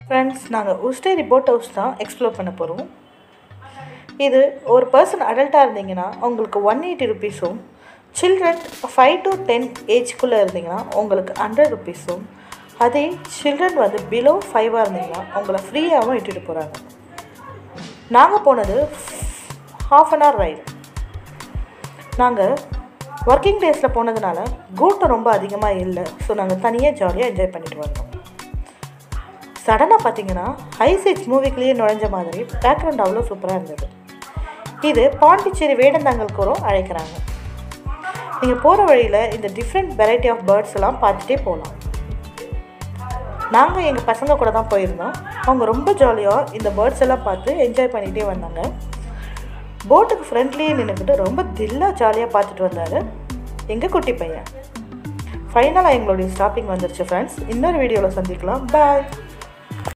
friends நாங்கள் உஸ்டேரி boat house தான் எக்ஸ்ப்ளோர் பண்ண போகிறோம் இது ஒரு பர்சன் அடல்ட்டாக இருந்தீங்கன்னா உங்களுக்கு ஒன் எயிட்டி ருபீஸும் சில்ட்ரன் ஃபைவ் டு டென் ஏஜ்குள்ளே இருந்தீங்கன்னா உங்களுக்கு ஹண்ட்ரட் ருபீஸும் அதே சில்ட்ரன் வந்து பிலோ ஃபைவாக இருந்தீங்கன்னா உங்களை ஃப்ரீயாகவும் இட்டுட்டு போகிறாங்க நாங்கள் போனது ஹாஃப் அன் ஹவர் ரைடு நாங்கள் ஒர்க்கிங் டேஸில் போனதுனால கூட்டம் ரொம்ப அதிகமாக இல்லை ஸோ நாங்கள் தனியாக ஜாலியாக என்ஜாய் பண்ணிட்டு வந்தோம் சடனாக பார்த்தீங்கன்னா ஹைசைட்ஸ் மூவிக்குள்ளேயே நுழைஞ்ச மாதிரி பேக்ரவுண்ட் அவ்வளோ சூப்பராக இருந்தது இது பாண்டிச்சேரி வேடந்தாங்கல்கூரும் அழைக்கிறாங்க நீங்கள் போகிற வழியில் இந்த டிஃப்ரெண்ட் வெரைட்டி ஆஃப் பேர்ட்ஸ் எல்லாம் பார்த்துட்டே போகலாம் நாங்கள் எங்கள் பசங்க கூட தான் போயிருந்தோம் அவங்க ரொம்ப ஜாலியாக இந்த பேர்ட்ஸ் எல்லாம் பார்த்து என்ஜாய் பண்ணிகிட்டே வந்தாங்க போட்டுக்கு ஃப்ரண்ட்லேயே நின்றுக்கிட்டு ரொம்ப தில்லாக ஜாலியாக பார்த்துட்டு வந்தார் எங்கள் குட்டி பையன் ஃபைனலாக எங்களுடைய ஸ்டாப்பிங் வந்துருச்சு ஃப்ரெண்ட்ஸ் இன்னொரு வீடியோவில் சந்திக்கலாம் பாய்